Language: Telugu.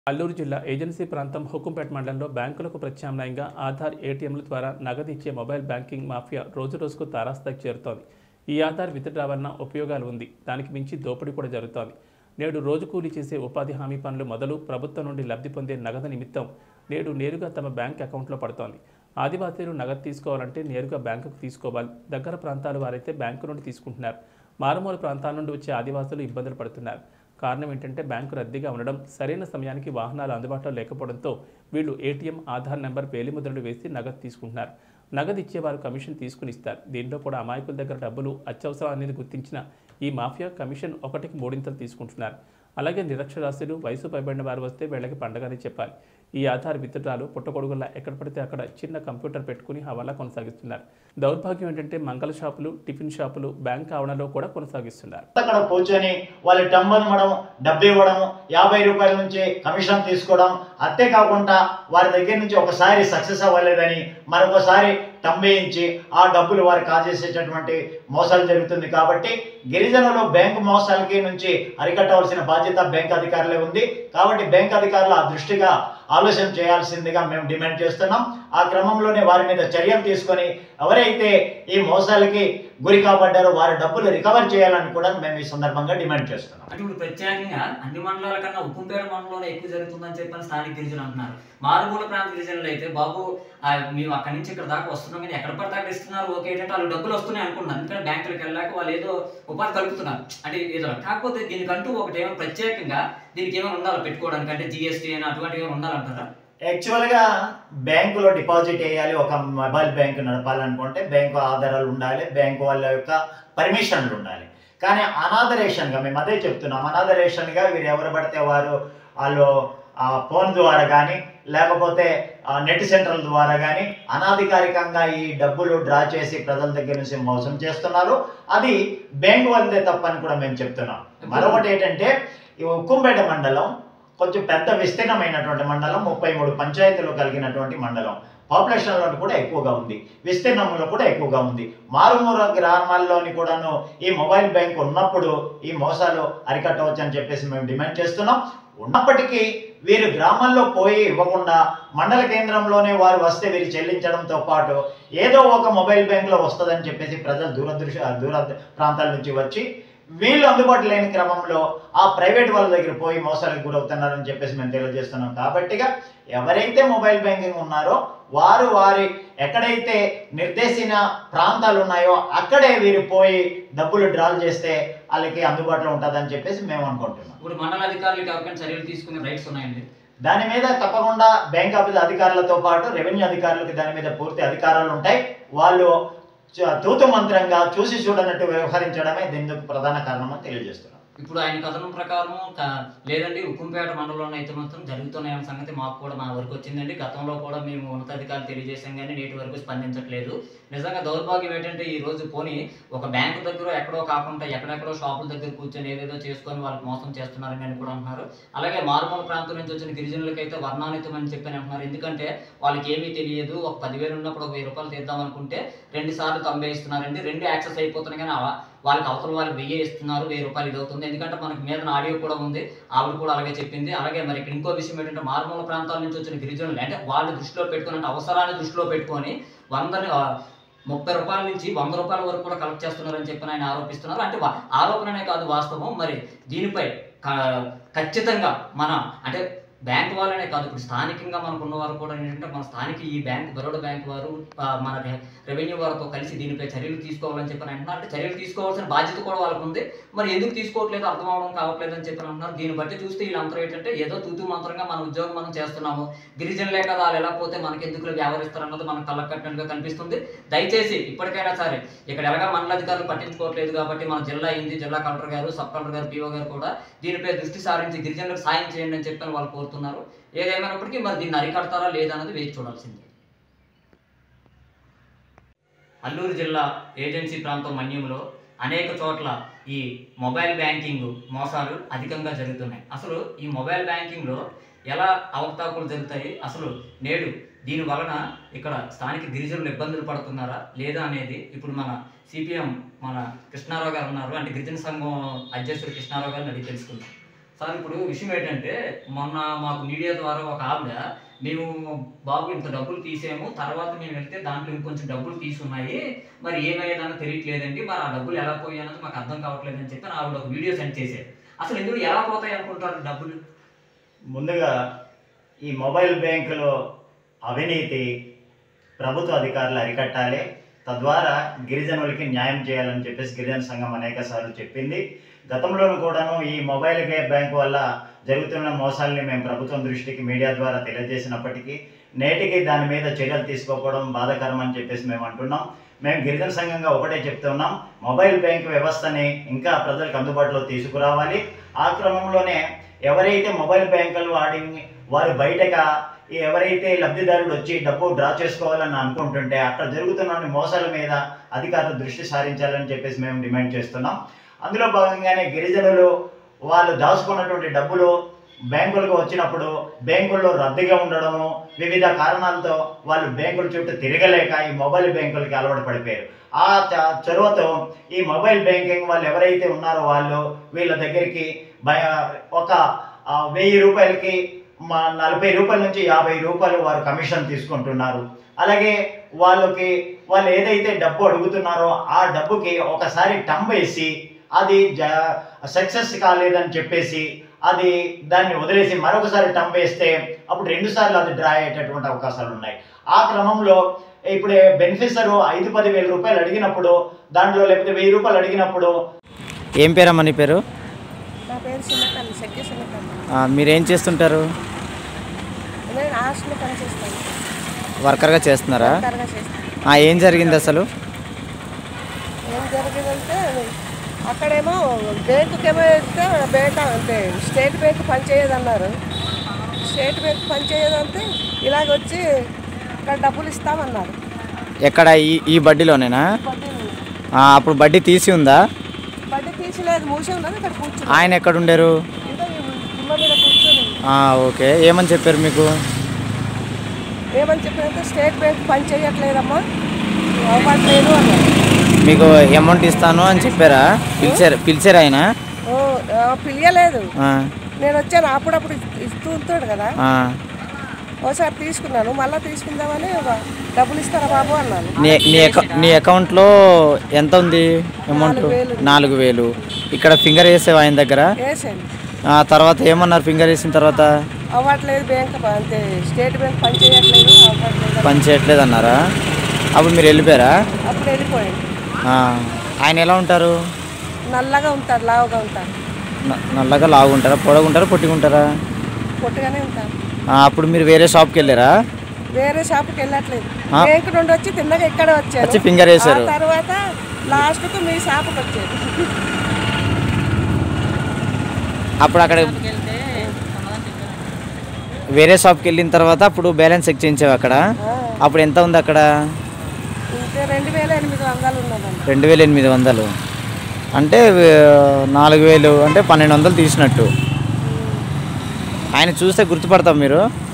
అల్లూరు జిల్లా ఏజెన్సీ ప్రాంతం హుకుంపేట మండలంలో బ్యాంకులకు ప్రత్యామ్నాయంగా ఆధార్ ఏటీఎంల ద్వారా నగదు ఇచ్చే మొబైల్ బ్యాంకింగ్ మాఫియా రోజు రోజుకు తారాస్థాయికి చేరుతోంది ఈ ఆధార్ విత్డ్రా వలన ఉపయోగాలు ఉంది దానికి మించి దోపిడీ కూడా జరుగుతోంది నేడు రోజు కూలీ చేసే ఉపాధి హామీ పనులు మొదలు ప్రభుత్వం నుండి లబ్ధి పొందే నగదు నిమిత్తం నేడు నేరుగా తమ బ్యాంక్ అకౌంట్లో పడుతోంది ఆదివాసీలు నగదు తీసుకోవాలంటే నేరుగా బ్యాంకుకు తీసుకోవాలి దగ్గర ప్రాంతాల వారైతే బ్యాంకు నుండి తీసుకుంటున్నారు మారుమూల ప్రాంతాల నుండి వచ్చే ఆదివాసులు ఇబ్బందులు పడుతున్నారు కారణం ఏంటంటే బ్యాంకు రద్దీగా ఉండడం సరైన సమయానికి వాహనాలు అందుబాటులో లేకపోవడంతో వీళ్ళు ఏటీఎం ఆధార్ నెంబర్ వేలిముద్రలు వేసి నగదు తీసుకుంటున్నారు నగదు ఇచ్చేవారు కమిషన్ తీసుకుని ఇస్తారు దీంట్లో కూడా అమాయకుల దగ్గర డబ్బులు అత్యవసరం అనేది గుర్తించిన ఈ మాఫియా కమిషన్ ఒకటికి మూడింతలు తీసుకుంటున్నారు అలాగే నిరక్షరాస్యులు వయసు పైబడిన వారు వస్తే వీళ్ళకి పండగని చెప్పాలి ఈ ఆధార్ విత్డ్రాలు పుట్టగొడుగుల్లా ఎక్కడ పడితే అక్కడ చిన్న కంప్యూటర్ పెట్టుకుని హవాలా కొనసాగిస్తున్నారు దౌర్భాగ్యం ఏంటంటే మంగళ షాపులు టిఫిన్ షాపులు బ్యాంక్ ఆవరణలో కూడా కొనసాగిస్తున్నారు అక్కడ కూర్చొని వాళ్ళు టమ్ ఇవ్వడం డబ్బు ఇవ్వడం యాభై రూపాయల నుంచి కమిషన్ తీసుకోవడం అంతే కాకుండా వారి దగ్గర నుంచి ఒకసారి సక్సెస్ అవ్వలేదని మరొకసారి టంబేయించి ఆ డబ్బులు వారు కాజేసేటటువంటి మోసాలు జరుగుతుంది కాబట్టి గిరిజనులు బ్యాంకు మోసాలకి నుంచి అరికట్టవలసిన బాధ్యత బ్యాంక్ అధికారులే ఉంది కాబట్టి బ్యాంక్ అధికారులు ఆ దృష్టిగా ఆలోచన చేయాల్సిందిగా మేము డిమాండ్ చేస్తున్నాం ఆ క్రమంలోనే వారి మీద చర్యలు తీసుకొని ఎవరైతే ఈ మోసాలకి గురి కాబడ్డారో వారి డబ్బులు రికవర్ చేయాలని కూడా మేము ఈ సందర్భంగా డిమాండ్ చేస్తున్నాం అంటే ఇప్పుడు ప్రత్యేకంగా అన్ని మండలాల కన్నా ఉక్కుంపేట మండలంలో ఎక్కువ జరుగుతుందని చెప్పని స్థానిక గిరిజనులు అంటున్నారు మారుమూల ప్రాంత గిరిజనులు అయితే బాబు ఆ, మేము అక్కడి నుంచి ఇక్కడ దాకా వస్తున్నాం కానీ ఎక్కడ పడితే అక్కడ ఇస్తున్నారు ఓకే ఏంటంటే వాళ్ళు డబ్బులు వస్తున్నాయి అనుకుంటున్నారు ఎందుకంటే బ్యాంకులకు వెళ్ళాక వాళ్ళు ఏదో ఉపాధి కలుపుతున్నారు అంటే ఏదో కాకపోతే దీనికంటూ ఒకటి ఏమైనా ప్రత్యేకంగా దీనికి ఏమైనా ఉండాలి పెట్టుకోవడానికి అంటే జిఎస్టీ అయినా అటువంటివి ఏమైనా ఉండాలంటారా యాక్చువల్గా బ్యాంకులో డిపాజిట్ వేయాలి ఒక మొబైల్ బ్యాంక్ నడపాలనుకుంటే బ్యాంకు ఆధారాలు ఉండాలి బ్యాంకు వాళ్ళ యొక్క పర్మిషన్లు ఉండాలి కానీ అనాథరేషన్గా మేము అదే చెప్తున్నాం అనాథరేషన్గా వీరు ఎవరు పడితే వారు వాళ్ళు ఆ ఫోన్ ద్వారా కానీ లేకపోతే ఆ నెట్ సెంటర్ల ద్వారా కానీ అనాధికారికంగా ఈ డబ్బులు డ్రా చేసి ప్రజల దగ్గర నుంచి మోసం చేస్తున్నారు అది బ్యాంకు వాళ్ళదే తప్పని కూడా మేము చెప్తున్నాం మరొకటి ఏంటంటే ఈ ఉక్కుంపేట మండలం కొంచెం పెద్ద విస్తీర్ణమైనటువంటి మండలం ముప్పై మూడు పంచాయతీలు కలిగినటువంటి మండలం పాపులేషన్లో కూడా ఎక్కువగా ఉంది విస్తీర్ణంలో కూడా ఎక్కువగా ఉంది మారుమూల గ్రామాల్లోని కూడాను ఈ మొబైల్ బ్యాంక్ ఉన్నప్పుడు ఈ మోసాలు అరికట్టవచ్చు అని చెప్పేసి మేము డిమాండ్ చేస్తున్నాం ఉన్నప్పటికీ వీరు గ్రామాల్లో పోయి ఇవ్వకుండా మండల కేంద్రంలోనే వారు వస్తే వీరు చెల్లించడంతో పాటు ఏదో ఒక మొబైల్ బ్యాంక్లో వస్తుందని చెప్పేసి ప్రజలు దూరదృశ్య దూర ప్రాంతాల నుంచి వచ్చి వీళ్ళు అందుబాటు లేని క్రమంలో ఆ ప్రైవేట్ వాళ్ళ దగ్గర పోయి మోసాలకు గురవుతున్నారని చెప్పేసి మేము తెలియజేస్తున్నాం కాబట్టిగా ఎవరైతే మొబైల్ బ్యాంకింగ్ ఉన్నారో వారు వారి ఎక్కడైతే నిర్దేశిన ప్రాంతాలు ఉన్నాయో అక్కడే వీరు పోయి డబ్బులు డ్రాల్ చేస్తే వాళ్ళకి అందుబాటులో ఉంటుందని చెప్పేసి మేము అనుకుంటున్నాం ఇప్పుడు మండల అధికారులకు ఎవరికైనా చర్యలు తీసుకునే రైట్స్ ఉన్నాయండి దాని మీద తప్పకుండా బ్యాంక్ ఆఫీస్ అధికారులతో పాటు రెవెన్యూ అధికారులకి దాని మీద పూర్తి అధికారాలు ఉంటాయి వాళ్ళు చ- తూతు మంత్రంగా చూసి చూడనట్టు వ్యవహరించడమే దీనికి ప్రధాన కారణమని తెలియజేస్తున్నాం ఇప్పుడు ఆయన కథనం ప్రకారం క- లేదండి ఉక్కుంపేట మండలంలో అయితే మాత్రం జరుగుతున్నాయన్న సంగతి మాకు కూడా మా వరకు వచ్చిందండి గతంలో కూడా మేము ఉన్నతాధికారులు తెలియజేసాం కానీ నేటి వరకు స్పందించట్లేదు నిజంగా దౌర్భాగ్యం ఏంటంటే ఈ రోజు పోనీ ఒక బ్యాంకు దగ్గర ఎక్కడో కాకుండా ఎక్కడెక్కడో షాపుల దగ్గర కూర్చొని ఏదేదో చేసుకొని వాళ్ళకి మోసం చేస్తున్నారని అని కూడా అంటున్నారు అలాగే మారుమూల ప్రాంతం నుంచి వచ్చిన గిరిజనులకైతే వర్ణానితం అని చెప్పని అంటున్నారు ఎందుకంటే వాళ్ళకి ఏమీ తెలియదు ఒక పదివేలు ఉన్నప్పుడు ఒక వెయ్యి రూపాయలు తీద్దాం అనుకుంటే రెండు సార్లు తొంభై ఇస్తున్నారండి రెండు యాక్సెస్ అయిపోతున్నాయి కానీ ఆ- వాళ్ళకి అవతల వాళ్ళకి వెయ్యి ఇస్తున్నారు వెయ్యి రూపాయలు ఇది అవుతుంది ఎందుకంటే మనకి మీద ఆడియో కూడా ఉంది ఆవిడ కూడా అలాగే చెప్పింది అలాగే మరి ఇక్కడ ఇంకో విషయం ఏంటంటే మారుమూల ప్రాంతాల నుంచి వచ్చిన గిరిజనులు అంటే వాళ్ళు దృష్టిలో పెట్టుకుని అంటే అవసరాన్ని దృష్టిలో పెట్టుకొని వందని ఆ, ముప్పై రూపాయల నుంచి వంద రూపాయల వరకు కూడా కలెక్ట్ చేస్తున్నారని చెప్పి ఆయన ఆరోపిస్తున్నారు అంటే వా- ఆరోపణనే కాదు వాస్తవం మరి దీనిపై క- ఖచ్చితంగా మన అంటే బ్యాంక్ వాళ్ళనే కాదు ఇప్పుడు స్థానికంగా మనకు ఉన్నవారు కూడా ఏంటంటే మన స్థానిక ఈ బ్యాంక్ బరోడా బ్యాంక్ వారు ఆ, మన రె- రెవెన్యూ వారితో కలిసి దీనిపై చర్యలు తీసుకోవాలని చెప్పి అంటున్నారు అంటే చర్యలు తీసుకోవాల్సిన బాధ్యత కూడా వాళ్ళకు ఉంది మరి ఎందుకు తీసుకోవట్లేదు అర్థం అవడం కావట్లేదు అని చెప్పి అంటున్నారు దీన్ని బట్టి చూస్తే వీళ్ళంతా ఏంటంటే ఏదో తూతూ మంత్రంగా మన ఉద్యోగం మనం చేస్తున్నాము గిరిజనులే కదా వాళ్ళు ఎలా పోతే మనకి ఎందుకు వ్యవహరిస్తారు అన్నది మనకు కళ్ళకు కట్టినట్టుగా కనిపిస్తుంది దయచేసి ఇప్పటికైనా సరే ఇక్కడ ఎలాగా మండల అధికారులు పట్టించుకోవట్లేదు కాబట్టి మన జిల్లా అయింది జిల్లా కలెక్టర్ గారు సబ్ కలెక్టర్ గారు పిఓ గారు కూడా దీనిపై దృష్టి సారించి గిరిజనులకు సాయం చేయండి అని చెప్పని వాళ్ళు కోరుతున్నారు ఏదేమైనప్పటికీ మరి దీన్ని అరికడతారా లేదా అన్నది వేచి చూడాల్సింది అల్లూరు జిల్లా ఏజెన్సీ ప్రాంతం మన్యంలో అనేక చోట్ల ఈ మొబైల్ బ్యాంకింగ్ మోసాలు అధికంగా జరుగుతున్నాయి అసలు ఈ మొబైల్ బ్యాంకింగ్లో ఎలా అవకతవకలు జరుగుతాయి అసలు నేడు దీని వలన ఇక్కడ స్థానిక గిరిజనులు ఇబ్బందులు పడుతున్నారా లేదా అనేది ఇప్పుడు మన సిపిఎం మన కృష్ణారావు గారు ఉన్నారు అంటే గిరిజన సంఘం అధ్యక్షుడు కృష్ణారావు గారిని అడిగి తెలుసుకుందాం సార్ ఇప్పుడు విషయం ఏంటంటే మొన్న మాకు మీడియా ద్వారా ఒక ఆవిడ మేము బాబు ఇంత డబ్బులు తీసాము తర్వాత మేము వెళ్తే దాంట్లో ఇంకొంచెం డబ్బులు తీసున్నాయి మరి ఏమయ్యేదని తెలియట్లేదండి మరి ఆ డబ్బులు ఎలా పోయాయి అన్నది మాకు అర్థం కావట్లేదని చెప్పి ఆవిడ ఒక వీడియో సెండ్ చేశారు అసలు ఇందులో ఎలా పోతాయి అనుకుంటారు డబ్బులు ముందుగా ఈ మొబైల్ బ్యాంకులో అవినీతి ప్రభుత్వ అధికారులు అరికట్టాలి తద్వారా గిరిజనులకి న్యాయం చేయాలని చెప్పేసి గిరిజన సంఘం అనేక సార్లు చెప్పింది గతంలోనూ కూడాను ఈ మొబైల్ గే బ్యాంకు వల్ల జరుగుతున్న మోసాలని మేము ప్రభుత్వం దృష్టికి మీడియా ద్వారా తెలియజేసినప్పటికీ నేటికి దాని మీద చర్యలు తీసుకోకపోవడం బాధాకరం అని చెప్పేసి మేము అంటున్నాం మేము గిరిజన సంఘంగా ఒకటే చెప్తున్నాం మొబైల్ బ్యాంక్ వ్యవస్థని ఇంకా ప్రజలకు అందుబాటులో తీసుకురావాలి ఆ క్రమంలోనే ఎవరైతే మొబైల్ బ్యాంకులు వాడి వారు బయటగా ఈ ఎవరైతే లబ్ధిదారుడు వచ్చి డబ్బు డ్రా చేసుకోవాలని అనుకుంటుంటే అక్కడ జరుగుతున్న మోసాల మీద అధికారులు దృష్టి సారించాలని చెప్పేసి మేము డిమాండ్ చేస్తున్నాం అందులో భాగంగానే గిరిజనులు వాళ్ళు దాచుకున్నటువంటి డబ్బులు బ్యాంకులకు వచ్చినప్పుడు బ్యాంకుల్లో రద్దీగా ఉండడము వివిధ కారణాలతో వాళ్ళు బ్యాంకుల చుట్టూ తిరగలేక ఈ మొబైల్ బ్యాంకులకి అలవాటు పడిపోయారు ఆ చ- చొరవతో ఈ మొబైల్ బ్యాంకింగ్ వాళ్ళు ఎవరైతే ఉన్నారో వాళ్ళు వీళ్ళ దగ్గరికి భయ ఒక ఆ, వెయ్యి రూపాయలకి మా నలభై రూపాయల నుంచి యాభై రూపాయలు వారు కమిషన్ తీసుకుంటున్నారు అలాగే వాళ్ళకి వాళ్ళు ఏదైతే డబ్బు అడుగుతున్నారో ఆ డబ్బుకి ఒకసారి టమ్ వేసి అది జ సక్సెస్ కాలేదని చెప్పేసి అది దాన్ని వదిలేసి మరొకసారి టమ్ వేస్తే అప్పుడు రెండు సార్లు అది డ్రా అయ్యేటటువంటి అవకాశాలు ఉన్నాయి ఆ క్రమంలో ఇప్పుడు బెనిఫిషరు ఐదు పది వేల రూపాయలు అడిగినప్పుడు దాంట్లో లేకపోతే వెయ్యి రూపాయలు అడిగినప్పుడు ఏం పేరమ్మా నీ పేరు నా పేరు చిన్నతల్లి శక్తి చిన్నతల్లి ఆ, మీరేం చేస్తుంటారు నేను హాస్టల్లో పనిచేస్తాను వర్కర్గా చేస్తున్నారా త్వరగా చేస్తాను ఆ, ఏం జరిగింది అసలు ఏం జరిగిందంటే అక్కడేమో బ్యాంకుకేమో వెళ్తే బ్యాంక్ అంటే స్టేట్ బ్యాంక్ పనిచేయదన్నారు స్టేట్ బ్యాంక్ పనిచేయదంటే ఇలాగ వచ్చి ఇక్కడ డబ్బులు ఇస్తామన్నారు ఎక్కడ ఈ ఈ బడ్డీలోనేనా బడ్డీ ఆ, అప్పుడు బడ్డీ తీసి ఉందా బడ్డీ తీసిలేదు మూసి ఉన్నది ఇక్కడ కూర్చుని ఆయన ఎక్కడ ఉండరు ఇంకా ఇమ్మ మీద కూర్చొని ఆ, ఓకే ఏమని చెప్పారు మీకు ఏమని చెప్పారంటే స్టేట్ బ్యాంక్ పని చేయట్లేదమ్మా అవ్వట్లేదు అన్నారు మీకు అమౌంట్ ఇస్తాను అని చెప్పారా పిలిచారు పిలిచారు ఆయన ఓ, ఆ, పిలియలేదు ఆ, నేను వచ్చాను అప్పుడప్పుడు ఇస్తూ ఉంటాడు కదా ఆ. ఒకసారి తీసుకున్నాను మళ్ళీ తీసుకుందామని వా- డబ్బులు ఇస్తారా బాబు అన్నాను నీ నీ అకౌ నీ అకౌంట్లో ఎంత ఉంది అమౌంట్ నాలుగు వేలు. నాలుగు వేలు ఇక్కడ ఫింగర్ వేసావు ఆయన దగ్గర వేసాను ఆ, తర్వాత ఏమన్నారు ఫింగర్ వేసిన తర్వాత అవ్వట్లేదు బ్యాంక్ ప- అంతే స్టేట్ బ్యాంక్ పని చేయట్లేదు అవ్వట్లేదు అన్నారు. పని చేయట్లేదు అన్నారా అప్పుడు మీరు వెళ్ళిపోయారా అప్పుడు వెళ్ళిపోయాడు ఆ, ఆయన ఎలా ఉంటారు నల్లగా ఉంటారు లావుగా ఉంటారు న- నల్లగా లాగుంటారా పొడగుంటారా పొట్టిగుంటారా పొట్టుగానే ఉంటారు ఆ, అప్పుడు మీరు వేరే షాప్కి వెళ్ళారా వేరే షాప్కి వెళ్ళట్లేదు ఆ. బ్యాంక్ నుండి వచ్చి తిన్నగా ఇక్కడ వచ్చాను వచ్చి ఫింగర్ వేశారు. ఆ తర్వాత లాస్ట్కు మీ షాప్కి వచ్చాను అప్పుడు అక్కడ వేరే షాప్కి వెళ్ళిన తర్వాత అప్పుడు బ్యాలెన్స్ చెక్ చేయించావు అక్కడ ఆ, అప్పుడు ఎంత ఉంది అక్కడ ఇంకా రెండు వేల ఎనిమిది వందలు ఉన్నదండి రెండు వేల ఎనిమిది వందలు అంటే వే- నాలుగు వేలు అంటే పన్నెండు వందలు తీసినట్టు ఆయన చూస్తే గుర్తుపడతాం మీరు